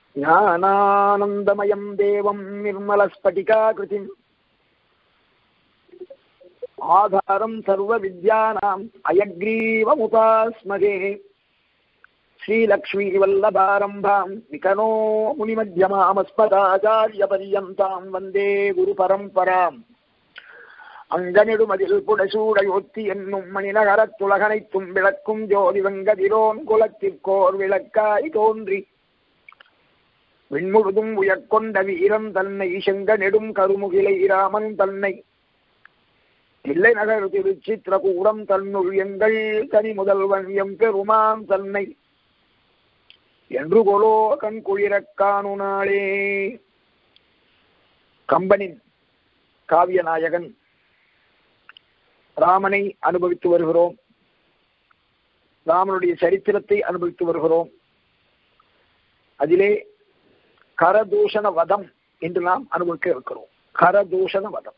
ஞானானந்தமயம் தேவம் நிர்மலஸ்பட்டிகாகிருதிம் ஆதாரம் சர்வ வித்யானாம் அயக்ரீவமுபாஸ்மகே ஸ்ரீலக்ஷ்மீவல்லபாரம்பாம் விகனோ முனிமத்தியமாமஸ்மதாச்சாரிய பரியந்தாம் வந்தே குரு பரம்பராம் அங்கனிடுமதில் புடசூடையொத்தி என்னும் மணிநகரத்துலகனைத்தும் விளக்கும் ஜோதி வெங்கதிரோன் குலத்திற்கோர் விளக்காய் தோன்றி விண்முழுதும் உயர்கொண்ட வீரம் தன்னை செங்க நெடும் கருமுகிலை ராமன் தன்னை தில்லை நகர் திருச்சித்திரகூடம் தன்னுள் எங்கள் தனி முதல்வன் எம் பெருமான் தன்னை என்று கொலோ கண் குளிரக் காணு நாளே கம்பனின் காவிய நாயகன் ராமனை அனுபவித்து வருகிறோம் ராமனுடைய சரித்திரத்தை அனுபவித்து வருகிறோம் அதிலே கரதூஷண வதம் என்று நாம் அனுபவிக்க இருக்கிறோம் கரதூஷண வதம்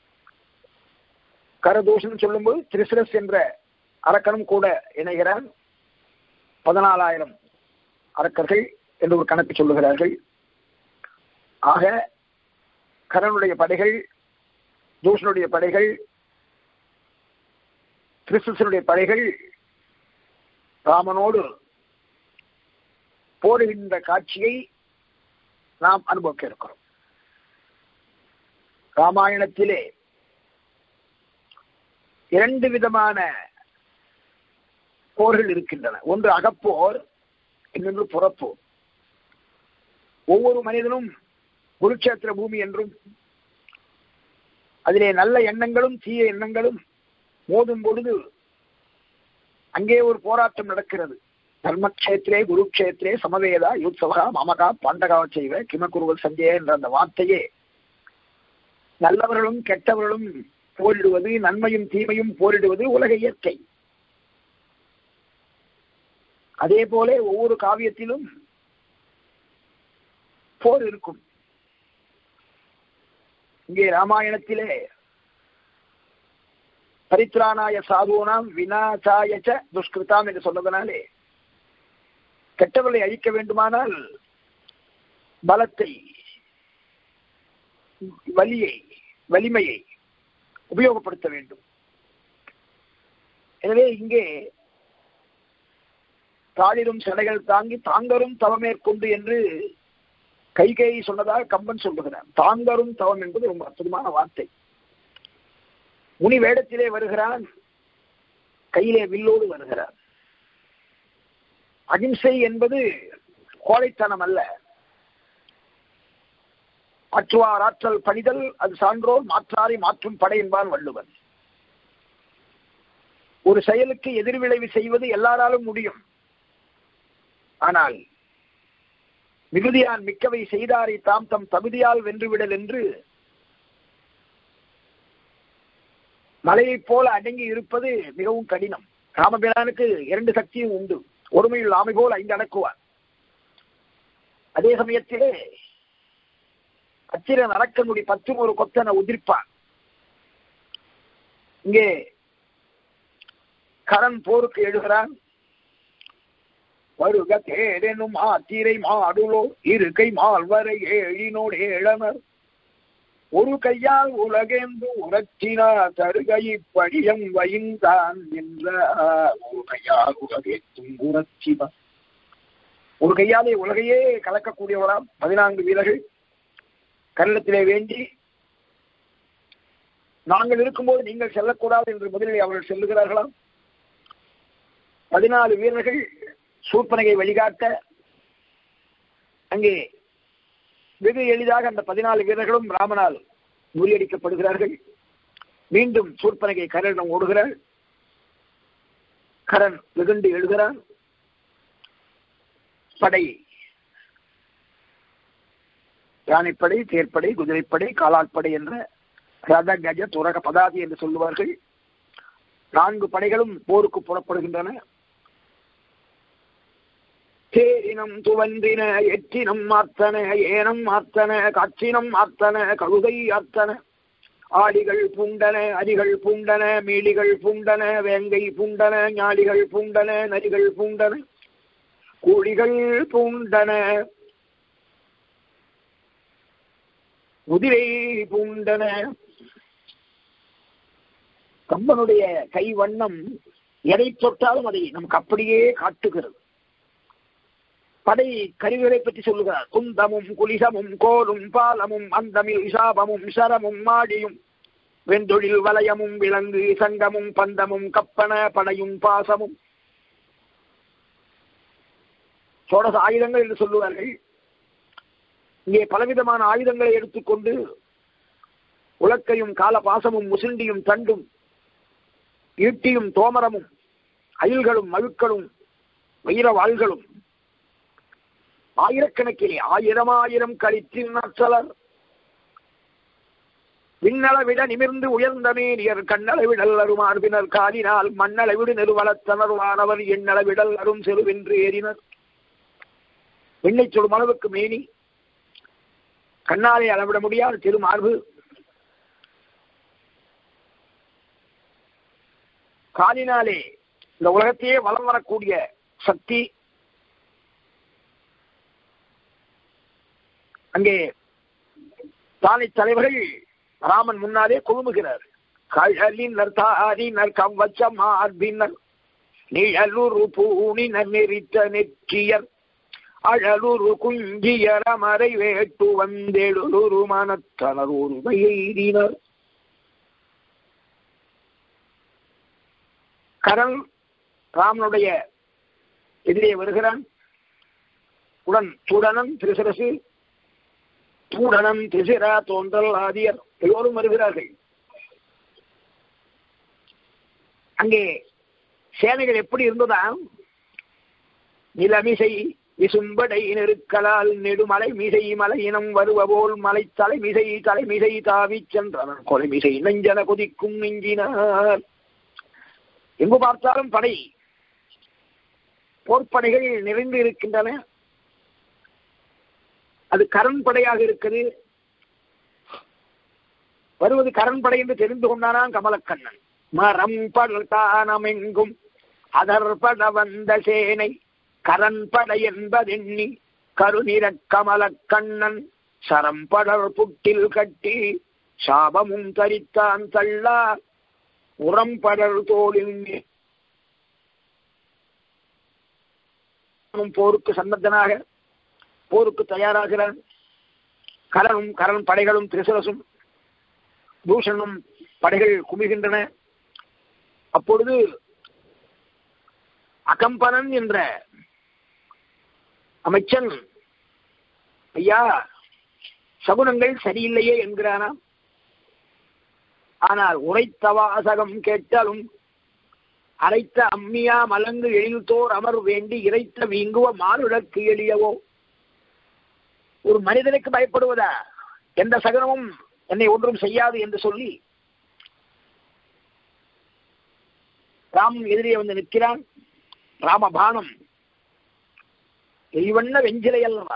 கரதூஷணம் சொல்லும்போது திரிசுரஸ் என்ற அரக்கனும் கூட இணைகிறான் பதினாலாயிரம் அரக்கர்கள் என்று ஒரு கணக்கு சொல்லுகிறார்கள் ஆக கரனுடைய படைகள் தூஷனுடைய படைகள் கிறிஸ்துவனுடைய படைகள் ராமனோடு போடுகின்ற காட்சியை நாம் அனுபவிக்க இருக்கிறோம் ராமாயணத்திலே இரண்டு விதமான போர்கள் இருக்கின்றன ஒன்று அகப்போர் இன்னொன்று புறப்போர் ஒவ்வொரு மனிதனும் குருட்சேத்திர பூமி என்றும் அதிலே நல்ல எண்ணங்களும் தீய எண்ணங்களும் மோதும் பொழுது அங்கே ஒரு போராட்டம் நடக்கிறது தர்மக்ஷேத்திரே குருக்ஷேத்திரே சமவேதா யூத்சவகா மமகா பாண்டகாவ செய்வ கிமக்குருவல் சஞ்சய என்ற அந்த வார்த்தையே நல்லவர்களும் கெட்டவர்களும் போரிடுவது நன்மையும் தீமையும் போரிடுவது உலக இயற்கை அதே போல ஒவ்வொரு காவியத்திலும் போர் இருக்கும் இங்கே ராமாயணத்திலே பரித்ராணாய சாதுனாம் வினாசாயச்ச துஷ்கிருதாம் என்று சொன்னதனாலே கெட்டவர்களை அழிக்க வேண்டுமானால் பலத்தை வலியை வலிமையை உபயோகப்படுத்த வேண்டும் எனவே இங்கே தாளிரும் சிலைகள் தாங்கி தாங்கரும் தவமேற்கொண்டு என்று கைகை சொன்னதால் கம்பன் சொல்லுகிறார் தாங்கரும் தவம் என்பது ரொம்ப அற்புதமான வார்த்தை முனி வேடத்திலே வருகிறான் கையிலே வில்லோடு வருகிறார் அகிம்சை என்பது கோழைத்தனம் அல்ல ஆற்றுவார் ஆற்றல் பணிதல் அது சான்றோர் மாற்றாரை மாற்றும் படை என்பான் வள்ளுவன் ஒரு செயலுக்கு எதிர்விளைவு செய்வது எல்லாராலும் முடியும் ஆனால் மிகுதியான் மிக்கவை செய்தாரை தாம் தம் தகுதியால் வென்றுவிடல் என்று மலையைப் போல அடங்கி இருப்பது மிகவும் கடினம் ராமபிரானுக்கு இரண்டு சக்தியும் உண்டு ஒருமையில் ஆமை போல் ஐந்து அடக்குவார் அதே சமயத்திலே அச்சிரன் அரக்கனுடைய பத்தும் ஒரு கொத்தனை உதிர்ப்பான் இங்கே கரண் போருக்கு எழுகிறான் வருக தேடெனும் ஆத்திரை மாடுலோ இருக்கை மால்வரை ஏழினோடு ஏழனர் ஒரு கையால் உலகேந்து உரச்சினார் தருகை படியம் வைந்தான் என்ற ஒரு கையால் உலகேத்தும் உரச்சிவா ஒரு கையாலே உலகையே கலக்கக்கூடியவராம் பதினான்கு வீரர்கள் கன்னடத்திலே வேண்டி நாங்கள் இருக்கும்போது நீங்கள் செல்லக்கூடாது என்று முதலில் அவர்கள் செல்லுகிறார்களாம் பதினாலு வீரர்கள் சூர்பனகை வழிகாட்ட அங்கே வெகு எளிதாக அந்த பதினாலு வீரர்களும் ராமனால் முறியடிக்கப்படுகிறார்கள் மீண்டும் சூர்பனகை கரனிடம் ஓடுகிறார் கரண் வெகுண்டு எழுகிறான் படை யானைப்படை தேர்ப்படை குதிரைப்படை காலாட்படை என்ற ரத கஜ துரக பதாதி என்று சொல்லுவார்கள் நான்கு படைகளும் போருக்கு புறப்படுகின்றன தேரினம் துவன்றின எற்றினம் மாத்தன ஏனம் மாத்தன காற்றினம் மாத்தன கழுதை ஆத்தன ஆடிகள் பூண்டன அரிகள் பூண்டன மீளிகள் பூண்டன வேங்கை பூண்டன ஞாடிகள் பூண்டன நரிகள் பூண்டன கூலிகள் பூண்டன உதிரை பூண்டன கம்பனுடைய கை வண்ணம் எதை தொட்டாலும் அதை நமக்கு அப்படியே காட்டுகிறது படை கருவிகளை பற்றி சொல்லுகிறார் குந்தமும் குலிசமும் கோலும் பாலமும் அந்தமில் இசாபமும் சரமும் மாடியும் வெந்தொழில் வலயமும் விலங்கு சங்கமும் பந்தமும் கப்பன படையும் பாசமும் சோழச ஆயுதங்கள் என்று சொல்லுவார்கள் இங்கே பலவிதமான ஆயுதங்களை எடுத்துக்கொண்டு உலக்கையும் கால பாசமும் முசுண்டியும் தண்டும் ஈட்டியும் தோமரமும் அயில்களும் மழுக்களும் வைர வாள்களும் ஆயிரக்கணக்கிலே ஆயிரம் ஆயிரம் கழித்தின் நற்சலர் விண்ணளவிட நிமிர்ந்து உயர்ந்த மேனியர் கண்ணளவிடல் அரும் மார்பினர் காலினால் மண்ணளவிடு நெருவலத்தனருவானவர் எண்ணளவிடல் அரும் செருவென்று ஏறினர் விண்ணை சொல்லும் அளவுக்கு மேனி கண்ணாலே அளவிட முடியாத திருமார்பு காலினாலே இந்த உலகத்தையே வலம் வரக்கூடிய சக்தி அங்கே தானை தலைவர்கள் ராமன் முன்னாலே குழுமுகிறார் கழலினர் தாரினர் கவ்வச்சம் மார்பினர் நிழலுரு பூணினர் நெறித்த நெற்றியர் அழலுரு குஞ்சியர் அமரை வேட்டு வந்தெழுரு மனத்தனர் உரிமையெய்தினர் கரண் ராமனுடைய எதிரே வருகிறான் உடன் சூடனன் திருசரசு சூடனன் திசிரா தோன்றல் ஆதியர் எல்லோரும் வருகிறார்கள் அங்கே சேனைகள் எப்படி இருந்ததா நிலமிசை விசும்படை நெருக்கலால் நெடுமலை மிசை மலையினம் வருவ போல் மலை தலைமிசை தலைமிசை தாவிச் சென்றனர் கொலைமிசை நெஞ்சன குதிக்கும் நெஞ்சினார் எங்கு பார்த்தாலும் படை போர்ப்படைகள் நிறைந்து இருக்கின்றன அது கரண் படையாக இருக்குது வருவது கரண் படை என்று தெரிந்து கொண்டானான் கமலக்கண்ணன் மரம் படத்தானமெங்கும் அதற்பட வந்த சேனை கரண் படை என்பதெண்ணி கருநிற கமலக்கண்ணன் சரம்படர் புட்டில் கட்டி சாபமும் தரித்தான் தள்ளா உரம்படர் தோளில் போருக்கு சன்னத்தனாக போருக்கு தயாராகிறான் கரனும் கரண் படைகளும் திரிசரசும் பூஷணும் படைகள் குமிகின்றன அப்பொழுது அகம்பனன் என்ற அமைச்சன் ஐயா சகுனங்கள் சரியில்லையே என்கிறானாம் ஆனால் உரைத்த வாசகம் கேட்டாலும் அரைத்த அம்மியா மலங்கு எழில்தோர் அமர் வேண்டி இறைத்த வீங்குவ மானுடக்கு எளியவோ ஒரு மனிதனுக்கு பயப்படுவதா எந்த சகனமும் என்னை ஒன்றும் செய்யாது என்று சொல்லி ராமன் எதிரே வந்து நிற்கிறான் ராமபானம் எய்வண்ண வெஞ்சிலை அல்லவா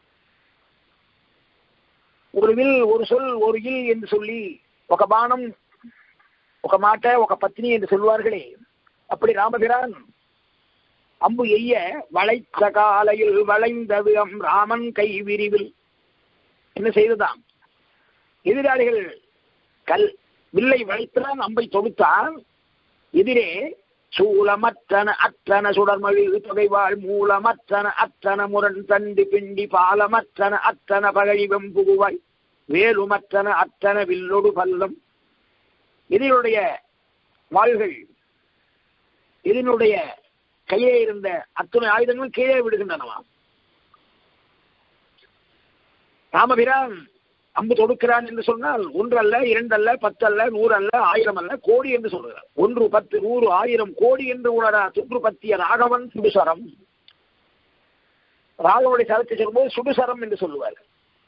ஒரு வில் ஒரு சொல் ஒரு இல் என்று சொல்லி ఒక బాణం ఒక మాట ఒక పత్ని என்று சொல்வார்களே அப்படி ராமபிரான் அம்பு எய்ய வளைத்த காலையில் வளைந்தது அம் ராமன் கை விரிவில் என்ன செய்ததாம் எதிராளிகள் கல் வில்லை வளைத்தான் அம்பை தொடுத்தான் எதிரே சூலமற்றன அற்றன சுடர்மழி தொகைவாள் மூலமற்றன அற்றன முரண் தண்டு பிண்டி பாலமற்றன அற்றன பகழி வெம்புகுவாய் வேலுமற்றன அற்றன வில்லொடு பல்லம் இதனுடைய வாள்கள் இதனுடைய கையிலே இருந்த அத்தனை ஆயுதங்களும் கீழே விடுகின்றனவா ராமபிரான் அம்பு தொடுக்கிறான் என்று சொன்னால் ஒன்றல்ல இரண்டல்ல பத்தல்ல நூறு அல்ல ஆயிரம் அல்ல கோடி என்று சொல்கிறார் ஒன்று பத்து நூறு ஆயிரம் கோடி என்று உணரா சுற்று பத்திய ராகவன் சுடுசரம் ராகவனுடைய சரத்தை சொல்லும்போது சுடுசரம் என்று சொல்லுவார்கள்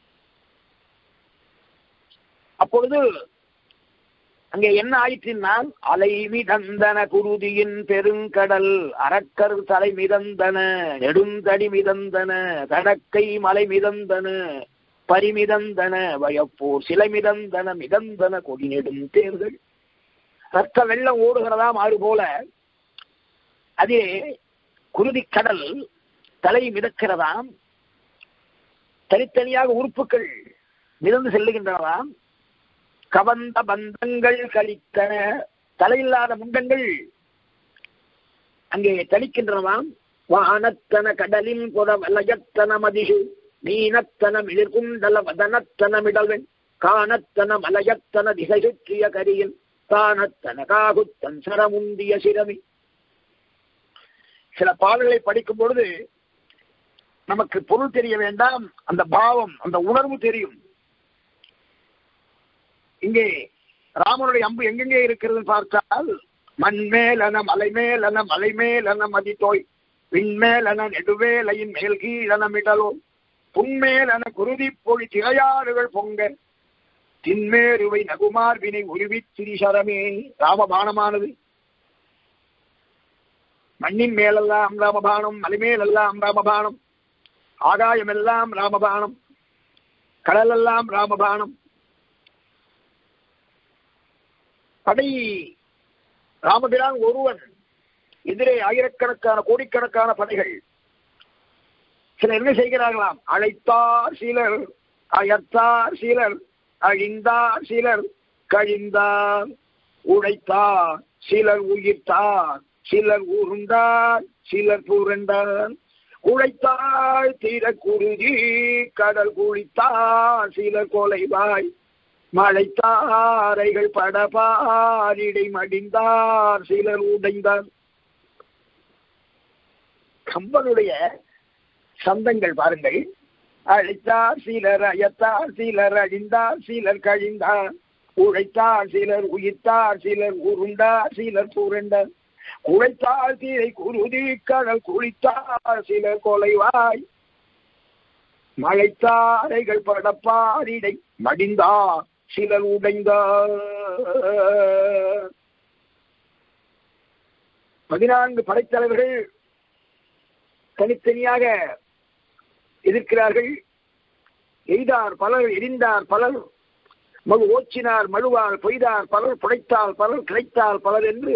அப்பொழுது அங்கே என்ன ஆயிற்றினால் அலை மிதந்தன குருதியின் பெருங்கடல் அரக்கர் தலை மிதந்தன நெடுந்தடி மிதந்தன தடக்கை மலை மிதந்தன பரிமிதந்தன வயப்போர் சிலை மிதந்தன மிதந்தன கொடி நெடும் தேர்கள் ரத்த வெள்ளம் ஓடுகிறதாம் ஆறு போல அதிலே குருதிக்கடல் தலை மிதக்கிறதாம் தனித்தனியாக உறுப்புகள் மிதந்து செல்லுகின்றனவாம் கவந்த பந்தங்கள் கழித்தன தலையில்லாத முண்டங்கள் அங்கே தளிக்கின்றனவாம் வானத்தன கடலின் புற வலயத்தன மதிஷு மீனத்தன மிளிர்குண்டல வதனத்தன மிடல்வன் காணத்தன மலயத்தன திசை சுற்றிய கரியில் தானத்தன காகுத்தன் சரமுந்திய சிரமி சில பாடல்களை படிக்கும் பொழுது நமக்கு பொருள் தெரிய வேண்டாம் அந்த பாவம் அந்த உணர்வு தெரியும் இங்கே ராமனுடைய அம்பு எங்கெங்கே இருக்கிறது பார்த்தால் மண்மேலன மலை மேலன மலை மேலன மதித்தோய் விண்மேலன நெடுவேலையின் மேல் கீழன மிடலோ புன்மேலன குருதி பொழி திரையாறுகள் பொங்க தின்மேருவை நகுமார்வினை உருவி திரிசரமே ராமபானமானது மண்ணின் மேலெல்லாம் ராமபானம் மலை மேலெல்லாம் ராமபானம் ஆகாயமெல்லாம் ராமபானம் கடலெல்லாம் ராமபானம் படை ராமபிரான் ஒருவன் எதிரே ஆயிரக்கணக்கான கோடிக்கணக்கான படைகள் சிலர் என்ன செய்கிறார்களாம் அழைத்தார் சிலர் அயர்த்தார் சிலர் அழிந்தார் சிலர் கழிந்தார் உழைத்தார் சிலர் உயிர்த்தார் சிலர் உருண்டார் சிலர் புரண்டார் உழைத்தார் தீர குருதி கடல் குளித்தார் சிலர் கொலைவாய் மழைத்தாரைகள் படபாரிடை மடிந்தார் சிலர் உடைந்தார் கம்பனுடைய சந்தங்கள் பாருங்கள் அழைத்தார் சிலர் அயத்தார் சிலர் அழிந்தார் சிலர் கழிந்தார் உழைத்தார் சிலர் உயிர்த்தார் சிலர் உருண்டார் சிலர் புரண்டார் உழைத்தார் தீரை குருதி கடல் குளித்தார் சிலர் கொலைவாய் மழைத்தாரைகள் படப்பாரிடை மடிந்தார் சிலர் உடைந்தார் பதினான்கு படைத்தலைவர்கள் தனித்தனியாக எதிர்க்கிறார்கள் எய்தார் பலர் எரிந்தார் பலர் மழு ஓச்சினார் மழுவார் பொய்தார் பலர் புடைத்தால் பலர் கிடைத்தால் பலர் என்று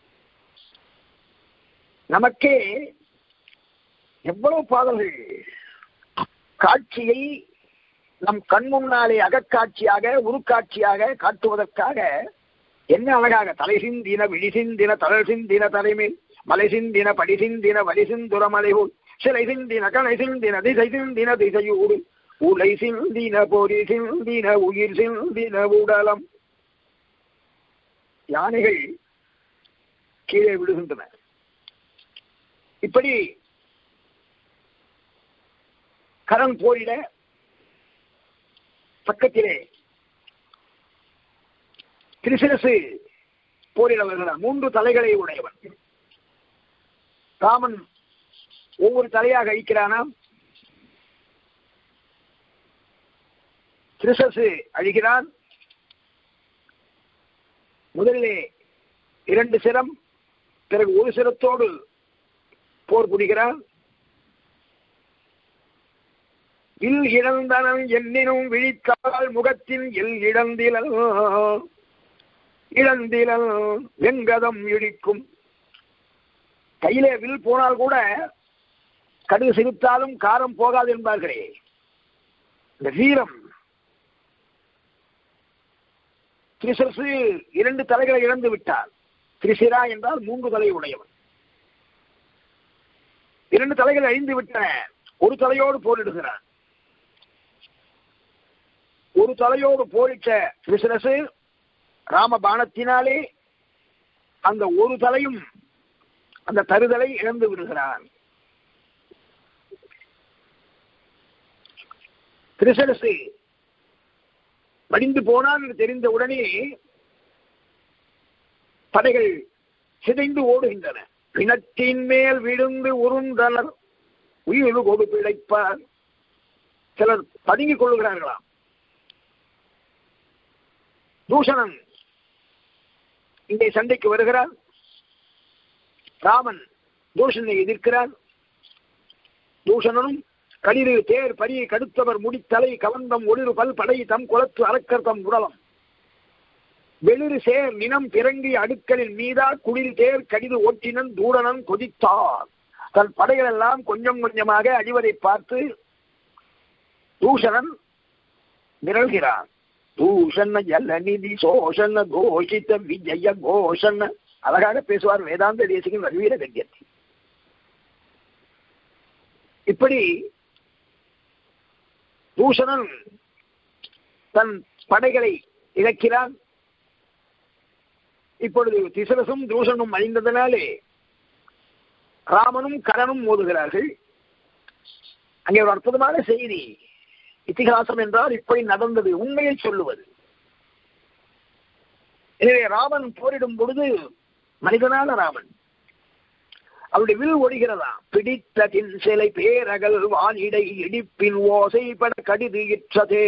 நமக்கே எவ்வளவு பாடல்கள் காட்சியை நம் கண் முன்னாலே அகக்காட்சியாக உருக்காட்சியாக காட்டுவதற்காக என்ன அழகாக தலை சிந்தின விழி சிந்தின தளர் சிந்தின தலைமேல் மலை சிந்தின படி சிந்தின வலி சிந்துர மலைபோல் சிலை சிந்தின கலை சிந்தின திசை சிந்தின திசையூடு உலை சிந்தின பொறி சிந்தின உயிர் சிந்தின உடலம் யானைகள் கீழே விழுகின்றன இப்படி கரண் போரிட பக்கத்திலே திருசிரசு போரிட வருகிறான் மூன்று தலைகளை உடையவன் ராமன் ஒவ்வொரு தலையாக அழிக்கிறானாம் திருசசு அழிகிறான் முதலிலே இரண்டு சிரம் பிறகு ஒரு சிரத்தோடு போர் புரிகிறான் இல் இழந்தனன் என்னினும் விழித்தால் முகத்தின் எல் இழந்திலல் இழந்திலல் வெங்கதம் இழிக்கும் கையிலே வில் போனால் கூட கடுகு சிரித்தாலும் காரம் போகாது என்பார்களே இந்த வீரம் திரிசரசு இரண்டு தலைகளை இழந்து விட்டார் திரிசிரா என்றால் மூன்று தலை உடையவன் இரண்டு தலைகள் அழிந்து விட்டன ஒரு தலையோடு போரிடுகிறான் ஒரு தலையோடு போரிட்ட திரிசரசு ராம பானத்தினாலே அந்த ஒரு தலையும் அந்த தருதலை இழந்து விடுகிறான் திரிசரசு மடிந்து போனான் என்று தெரிந்த உடனே படைகள் சிதைந்து ஓடுகின்றன பிணத்தின் மேல் விழுந்து உருண்டனர் உயிர் கொடு பிழைப்பார் சிலர் பதுங்கிக் கொள்ளுகிறார்களாம் தூஷணன் இங்கே சண்டைக்கு வருகிறார் ராமன் தூஷணனை எதிர்க்கிறார் தூஷணனும் களிறு தேர் பரி கடுத்தவர் முடித்தலை கவந்தம் ஒளிரு பல் படை தம் குலத்து அரக்கர் தம் உடலம் வெளிறு சேர் நினம் பிறங்கி அடுக்களின் மீதா குளிர் தேர் கடிது ஓட்டினன் தூடனன் கொதித்தார் தன் படைகள் எல்லாம் கொஞ்சம் கொஞ்சமாக அழிவதை பார்த்து தூஷணன் மிரள்கிறான் தூஷண ஜலநிதி சோஷண கோஷித விஜய கோஷண அழகாக பேசுவார் வேதாந்த தேசிகன் ரகுவீர கத்தியத்தில் இப்படி தூஷணன் தன் படைகளை இழக்கிறான் இப்பொழுது திசரசும் தூஷணும் அழிந்ததனாலே ராமனும் கரனும் மோதுகிறார்கள் அங்கே ஒரு அற்புதமான செய்தி இத்திகாசம் என்றால் இப்படி நடந்தது உண்மையை சொல்லுவது எனவே ராமன் போரிடும் பொழுது மனிதனான ராமன் அவருடைய வில் ஒழிகிறதா பிடித்த தின் சிலை பேரகல் வானிடை இடிப்பின் ஓசை பட கடிது இற்றதே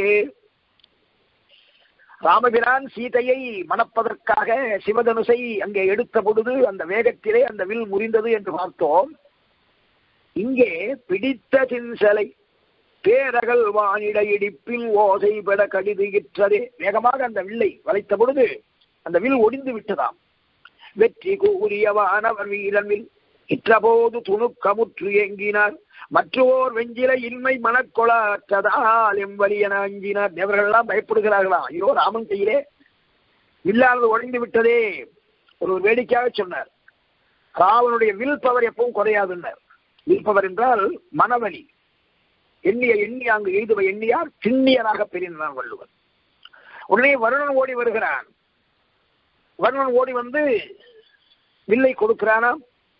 ராமபிரான் சீதையை மணப்பதற்காக சிவதனுசை அங்கே எடுத்த பொழுது அந்த வேகத்திலே அந்த வில் முறிந்தது என்று பார்த்தோம் இங்கே பிடித்த தின்சலை பேரகல் வானிட இடிப்பில் ஓசை பெட கடிதுகிற்றதே வேகமாக அந்த வில்லை வளைத்த பொழுது அந்த வில் ஒடிந்து விட்டதாம் வெற்றி கூறியவானவர் வீரனில் இற்றபோது துணுக்கமுற்று ஏங்கினார் மற்றோர் வெஞ்சில இன்மை மனக்கொளாற்றதால் எவ்வலியன அஞ்சினார் தேவர்கள்லாம் பயப்படுகிறார்களாம் ஐயோ ராமன் கையிலே வில்லானது ஒழிந்து விட்டதே ஒரு வேடிக்கையாக சொன்னார் ராவனுடைய வில் பவர் எப்பவும் குறையாதுன்னார் வில் பவர் என்றால் மனவலி எண்ணிய எண்ணி அங்கு எய்துவ எண்ணியார் சின்னியராக பெரியனான் வள்ளுவர் உடனே வருணன் ஓடி வருகிறான் வருணன் ஓடி வந்து வில்லை கொடுக்கிறானாம்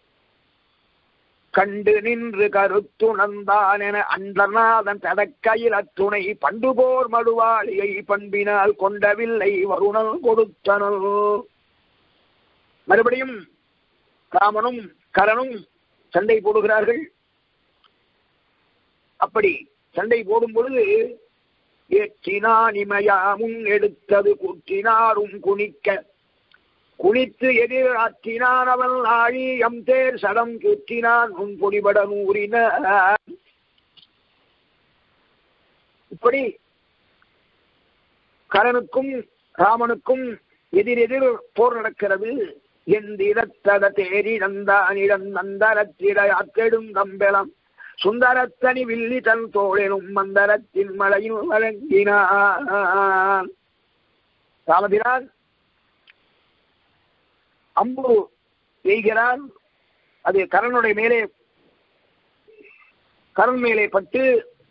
கண்டு நின்று கருத்துணர்ந்தான் என அண்டர்நாதன் தடக்கையில் அத்துணை பண்டுபோர் மடுவாளியை பண்பினால் கொண்டவில்லை வருணன் கொடுத்தனோ மறுபடியும் ராமனும் கரனும் சண்டை போடுகிறார்கள் அப்படி சண்டை போடும் பொழுது ஏற்றினான் இமயாமும் எடுத்தது கூற்றினாரும் குனிக்க குனித்து எதிர் ஆற்றினான் அவன் ஆழி எம் தேர் சடம் கூற்றினான் உன் பொடிபட நூறின இப்படி கரனுக்கும் ராமனுக்கும் எதிரெதிர் போர் நடக்கிறது எந்திரத்தட தேரிழந்தானிடம் நந்தரத்திட அத்தெடும் தம்பெலம் சுந்தரத்தனி வில்லி தன் தோழனும் மந்தரத்தின் மலையில் வழங்கினான் ராமபிரான் அம்பு எய்கிறான் அது கரனுடைய மேலே கரண் மேலே பட்டு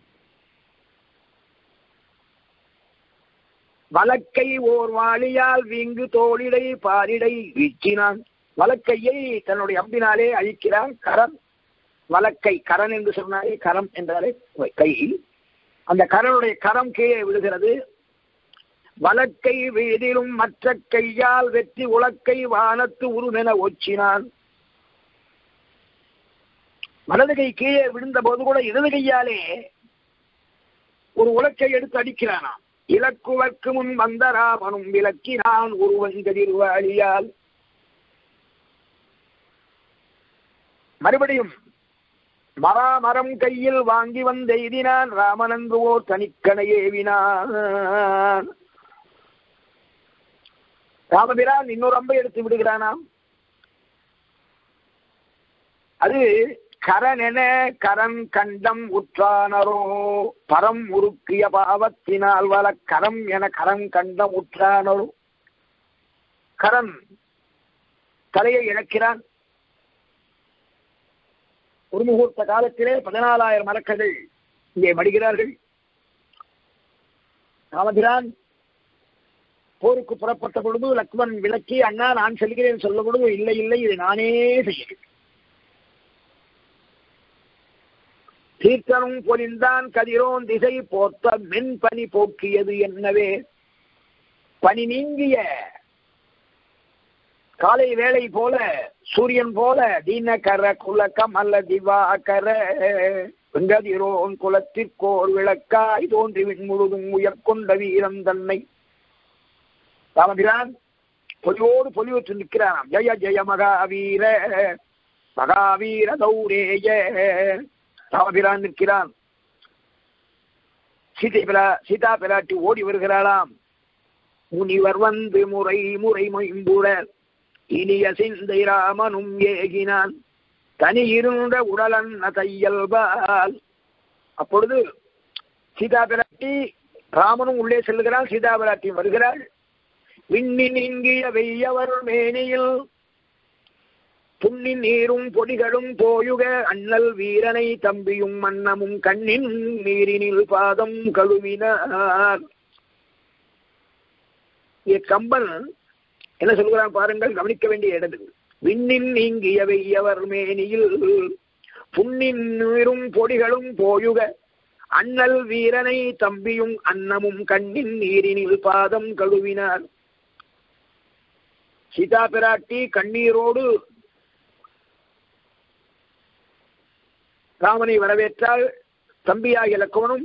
வலக்கை ஓர் வாளியால் வீங்கு தோளிடை பாரிடை வீச்சினான் வலக்கையை தன்னுடைய அம்பினாலே அழிக்கிறான் கரண் வலக்கை கரண் என்று சொன்னாலே கரம் என்றாலே கை அந்த கரனுடைய கரம் கீழே விழுகிறது வலக்கை வீதிலும் மற்ற கையால் வெற்றி உலக்கை வானத்து உருமென ஒச்சினான் வலது கை கீழே விழுந்த போது கூட இடது கையாலே ஒரு உலக்கை எடுத்து அடிக்கிறானாம் இலக்குவர்க்கு முன் வந்த ராமனும் விளக்கினான் உருவங்கதிர்வாளியால் மறுபடியும் மராமரம் கையில் வாங்கி வந்த எய்தினான் ராமனன்று ஓர் தனிக்கணை ஏவினான் ராமபிரான் இன்னொரு அம்பை எடுத்து விடுகிறானாம் அது கரனென கரன் கண்டம் உற்றானரோ பரம் உருக்கிய பாவத்தினால் வல கரம் என கரம் கண்டம் உற்றானரோ கரன் தலையை இழக்கிறான் ஒரு முகூர்த்த காலத்திலே பதினாலாயிரம் மரக்கர்கள் இங்கே மடிகிறார்கள் ராமபிரான் போருக்கு புறப்பட்ட பொழுது லக்மன் விளக்கி அண்ணா நான் செல்கிறேன் சொல்ல பொழுது இல்லை இல்லை இது நானே செய்கிறேன் தீர்த்தனும் பொலிந்தான் கதிரோன் திசை போர்த்த மென் பனி போக்கியது என்னவே பனி நீங்கிய காலை வேளை போல சூரியன் போல தீனகர குலக்கம் அல்ல திவாகர வெங்கதிரோன் குலத்திற்கோர் விளக்காய் தோன்றி முழுதும் உயர்கொண்ட வீரன் தன்னை ராமபிரான் பொலிவோடு பொலிவுற்று நிற்கிறானாம் ஜெய ஜெய மகாவீர மகாவீர தௌரேய ராமபிரான் நிற்கிறான் சீதை பிரா சீதா பிராட்டி ஓடி வருகிறாளாம் முனிவர் வந்து முறை முறை மொயம்புற இனிய சிந்தை ராமனும் ஏகினான் தனி இருந்த உடலன் தையல்பால் அப்பொழுது சீதா பிராட்டி ராமனும் உள்ளே செல்லுகிறான் சீதாபிராட்டியும் வருகிறாள் விண்ணின் இங்கிய வெய்யவர் மேனியில் புண்ணின் நீரும் பொடிகளும் போயுக அண்ணல் வீரனை தம்பியும் மன்னமும் கண்ணின் நீரினில் பாதம் கழுவினார் இங்கே கம்பன் என்ன சொல்கிறான் பாருங்கள் கவனிக்க வேண்டிய இடது விண்ணின் நீங்கிய வெய்யவர் மேனியில் புண்ணின் நீரும் பொடிகளும் போயுக அண்ணல் வீரனை தம்பியும் அன்னமும் கண்ணின் நீரினில் பாதம் கழுவினார் சீதா பிராட்டி கண்ணீரோடு ராமனை வரவேற்றால் தம்பியாகிய லக்குவனும்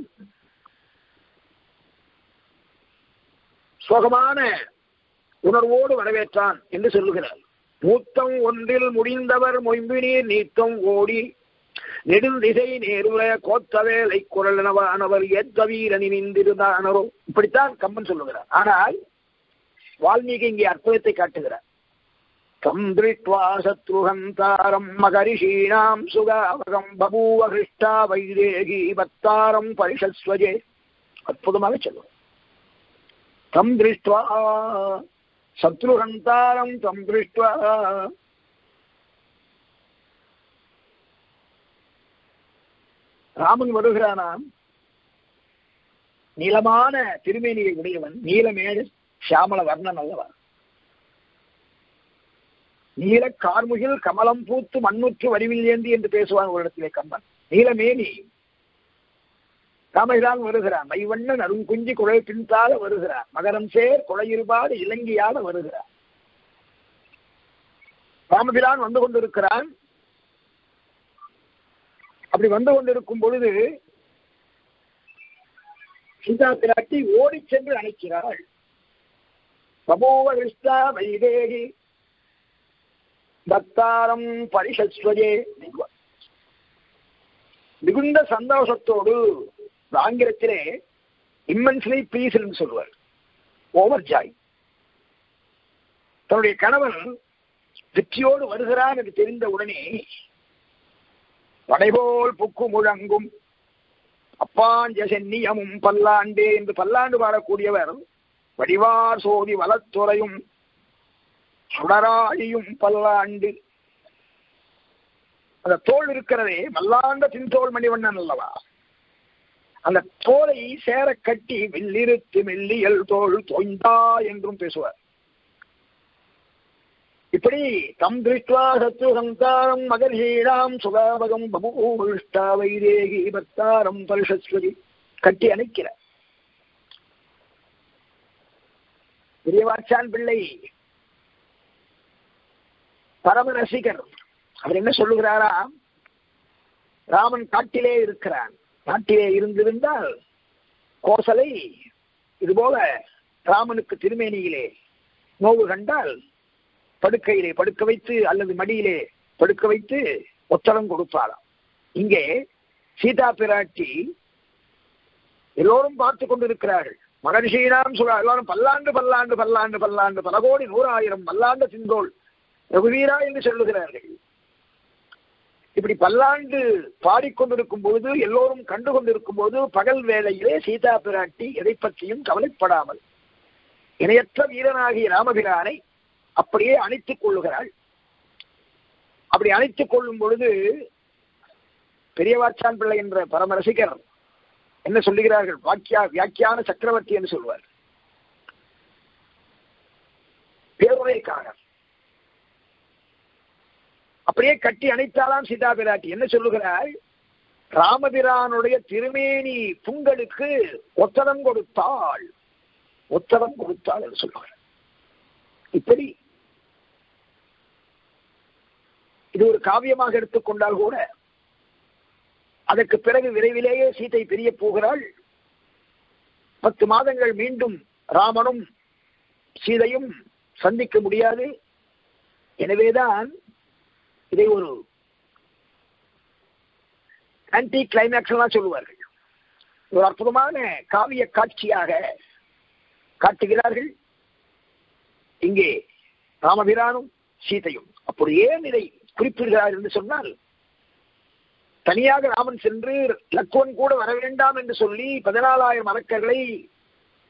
சோகமான உணர்வோடு வரவேற்றான் என்று சொல்லுகிறார் மூத்தம் ஒன்றில் முடிந்தவர் மொயம்பினீர் நீத்தம் ஓடி நெடுந்திசை நேருல கோத்தவேலை குரலனவானவர் ஏத்த வீரனி நின்றிருந்தானரோ இப்படித்தான் கம்பன் சொல்லுகிறார் ஆனால் வால்மீகி இங்கே அற்புதத்தை காட்டுகிறார் தம் திருஷ்டுவா சத்ருஹந்தாரம் மகரிஷீணாம் சுகாவகம் பபூவ ஹிருஷ்டா வைதேகி பத்தாரம் பரிஷஸ்வஜே அற்புதமாக சொல்லுவார் தம் திருஷ்டுவா சத்ருஹந்தாரம் தம் திருஷ்டுவா ராமன் வருகிறானாம் நீளமான திருமேனியை உடையவன் நீலமேடு சியாமல வர்ணன் அல்லவா நீல கார்முகில் கமலம் பூத்து மண்ணுற்று வடிவில் ஏந்தி என்று பேசுவான் ஒரு இடத்திலே கம்பன் நீலமேனி ராமகிரான் வருகிறான் மைவண்ணன் அருங்குஞ்சி குழை பின்தால வருகிறான் மகரம் சேர் குழையிருபாடு இலங்கையால வருகிறான் ராமபிரான் வந்து கொண்டிருக்கிறான் அப்படி வந்து கொண்டிருக்கும் பொழுது சீதா பிராட்டி ஓடி சென்று அணைக்கிறாள் பபோவ கிருஷ்ணா வைதேகி பக்தாரம் பரிசஸ்வஜே மிகுந்த சந்தோஷத்தோடு ஆங்கிலத்திலே இம்மன்ஸ்லி ப்ளீஸ் என்று சொல்வார் ஓவர் ஜாய் தன்னுடைய கணவன் வெற்றியோடு வருகிறான் என்று தெரிந்த உடனே படைபோல் புக்கு முழங்கும் அப்பாஞ்ச சென்னியமும் பல்லாண்டே என்று பல்லாண்டு பாடக்கூடியவர் வடிவார் சோதி வலத்துறையும் சுடராழியும் பல்லாண்டு அந்த தோல் இருக்கிறதே மல்லாண்ட தின்தோல் மணிவண்ணன் அல்லவா அந்த தோலை சேர கட்டி வெள்ளிருத்து மெல்லியல் தோல் தொய்ந்தா என்றும் பேசுவார் இப்படி தம் திருஷ்டுவா சத்ரு சந்தாரம் மகர்ஷீடாம் சுகாபகம் பபூஷ்டா வைதேகி பக்தாரம் பரிஷஸ்வதி கட்டி அணைக்கிற பெரியவாச்சான் பிள்ளை பரம ரசிகர் அவர் என்ன சொல்லுகிறாரா ராமன் காட்டிலே இருக்கிறான் காட்டிலே இருந்திருந்தால் கோசலை இதுபோல ராமனுக்கு திருமேனியிலே நோவு கண்டால் படுக்கையிலே படுக்க வைத்து அல்லது மடியிலே படுக்க வைத்து ஒத்தடம் கொடுப்பாராம் இங்கே சீதா பிராட்டி எல்லோரும் பார்த்து கொண்டிருக்கிறார்கள் மகர்ஷீனாம் சுகா எல்லாரும் பல்லாண்டு பல்லாண்டு பல்லாண்டு பல்லாண்டு பல கோடி நூறாயிரம் பல்லாண்டு சிந்தோள் ரகுவீரா என்று சொல்லுகிறார்கள் இப்படி பல்லாண்டு பாடிக்கொண்டிருக்கும் பொழுது எல்லோரும் கண்டு கொண்டிருக்கும் போது பகல் வேளையிலே சீதா பிராட்டி எதை பற்றியும் கவலைப்படாமல் இணையற்ற வீரனாகிய ராமபிரானை அப்படியே அணைத்துக் கொள்ளுகிறாள் அப்படி அணைத்துக் கொள்ளும் பொழுது பெரியவாச்சான் பிள்ளை என்ற பரமரசிகர் என்ன சொல்லுகிறார்கள் வாக்கியா வியாக்கியான சக்கரவர்த்தி என்று சொல்வார் பேருரைக்காரர் அப்படியே கட்டி அணைத்தாலாம் சீதா பிராட்டி என்ன சொல்லுகிறாள் ராமபிரானுடைய திருமேனி புங்களுக்கு ஒத்தடம் கொடுத்தாள் ஒத்தடம் கொடுத்தாள் என்று சொல்லுகிறார் இப்படி இது ஒரு காவியமாக எடுத்துக்கொண்டால் கூட அதற்கு பிறகு விரைவிலேயே சீதை பிரிய போகிறாள் பத்து மாதங்கள் மீண்டும் ராமனும் சீதையும் சந்திக்க முடியாது எனவேதான் இதை ஒரு ஆன்டி கிளைமேக்ஸ் எல்லாம் சொல்லுவார்கள் ஒரு அற்புதமான காவிய காட்சியாக காட்டுகிறார்கள் இங்கே ராமபிரானும் சீதையும் அப்படி ஏன் இதை குறிப்பிடுகிறார் என்று சொன்னால் தனியாக ராமன் சென்று லக்குவன் கூட வர வேண்டாம் என்று சொல்லி பதினாலாயிரம் அரக்கர்களை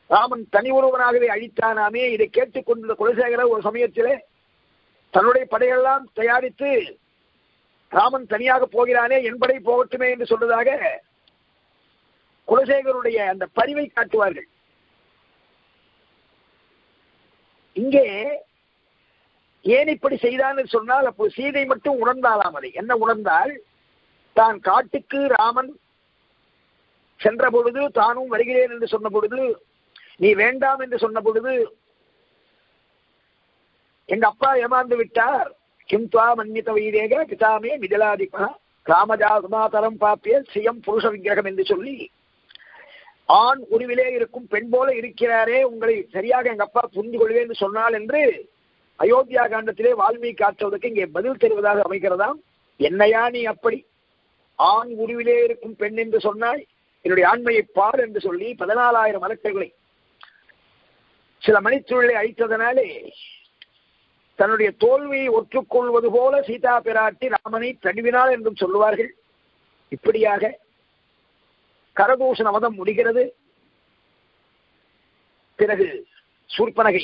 ராமன் தனி ஒருவனாகவே அழித்தானாமே இதை கேட்டுக்கொண்டிருந்த குலசேகரர் ஒரு சமயத்திலே தன்னுடைய படையெல்லாம் தயாரித்து ராமன் தனியாக போகிறானே என் படை போகட்டுமே என்று சொல்வதாக குலசேகருடைய அந்த பரிவை காட்டுவார்கள் இங்கே ஏன் இப்படி செய்தான் என்று சொன்னால் அப்போ சீதை மட்டும் உணர்ந்தாலாம் அதை என்ன உணர்ந்தால் தான் காட்டுக்கு ராமன் சென்ற பொழுது தானும் வருகிறேன் என்று சொன்ன பொழுது நீ வேண்டாம் என்று சொன்ன பொழுது எங்க அப்பா ஏமாந்து விட்டார் கிம் துவா மன்னித வைதேக பிதாமே மிதிலாதிபா ராமஜாதமாதரம் பாப்பிய சியம் புருஷ விக்கிரகம் என்று சொல்லி ஆண் உருவிலே இருக்கும் பெண் போல இருக்கிறாரே உங்களை சரியாக எங்க அப்பா புரிந்து கொள்வேன் என்று சொன்னால் என்று அயோத்தியா காண்டத்திலே வால்மீகி காட்டுவதற்கு இங்கே பதில் தருவதாக அமைக்கிறதாம் என்னையா நீ அப்படி ஆண் உருவிலே இருக்கும் பெண் என்று சொன்னாய் என்னுடைய ஆண்மையை பார் என்று சொல்லி பதினாலாயிரம் மலக்கர்களை சில மணித்துள்ளை அழித்ததனாலே தன்னுடைய தோல்வியை ஒற்றுக்கொள்வது போல சீதா பிராட்டி ராமனை தழுவினாள் என்றும் சொல்லுவார்கள் இப்படியாக கரதூஷண மதம் முடிகிறது பிறகு சூர்பனகை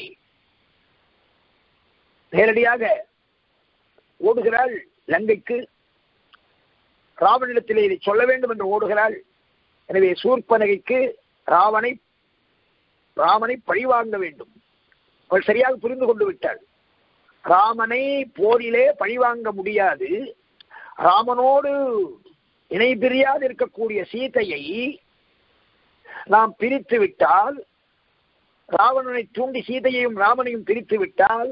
நேரடியாக ஓடுகிறாள் லங்கைக்கு ராவணிடத்திலே இதை சொல்ல வேண்டும் என்று ஓடுகிறாள் எனவே சூர்பனகைக்கு ராவனை ராமனை பழிவாங்க வேண்டும் அவள் சரியாக புரிந்து கொண்டு விட்டாள் ராமனை போரிலே பழிவாங்க முடியாது ராமனோடு இணை பிரியாது இருக்கக்கூடிய சீதையை நாம் பிரித்து விட்டால் ராவணனை தூண்டி சீதையையும் ராமனையும் பிரித்து விட்டால்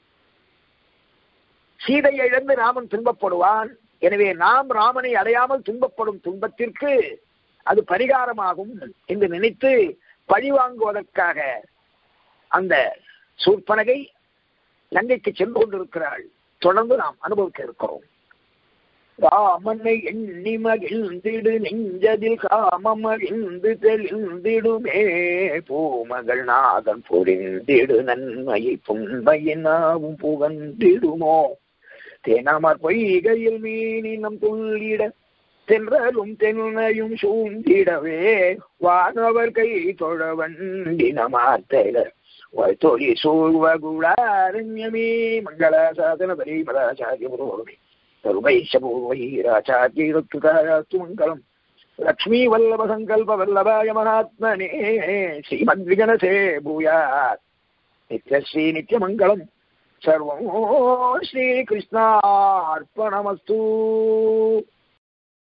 சீதையை இழந்து ராமன் துன்பப்படுவான் எனவே நாம் ராமனை அடையாமல் துன்பப்படும் துன்பத்திற்கு அது பரிகாரமாகும் என்று நினைத்து பழிவாங்குவதற்காக அந்த சூர்பனகை லங்கைக்கு சென்று கொண்டிருக்கிறாள் தொடர்ந்து நாம் அனுபவிக்க இருக்கிறோம் ராமனை எண்ணி மகிழ்ந்திடு நெஞ்சதில் காமமகிழ்ந்து தெளிந்திடுமே பூமகள் நாதன் பொறிந்திடு நன்மையை புண்மையினாவும் புகந்திடுமோ தேனமர் பொய்கையில் மீனினம் துள்ளிட தென்றலும் தென்னையும் சூழ்ந்திடவே வானவர் கை தொழ வண்டினமார்த்தல தொழி சூழ்வகுளாரண்யமே மங்கள சாதன பரிமராச்சாரிய புரோகமே தருமைஷபூர்வைராச்சாரியத்து மங்களம் லக்ஷ்மீ வல்லப சங்கல்ப வல்லபாய மகாத்மனே ஸ்ரீமத்விகனசே பூயாத் நித்யஸ்ரீ நித்யமங்கலம் சர்வம் ஸ்ரீகிருஷ்ணார்ப்பணமஸ்து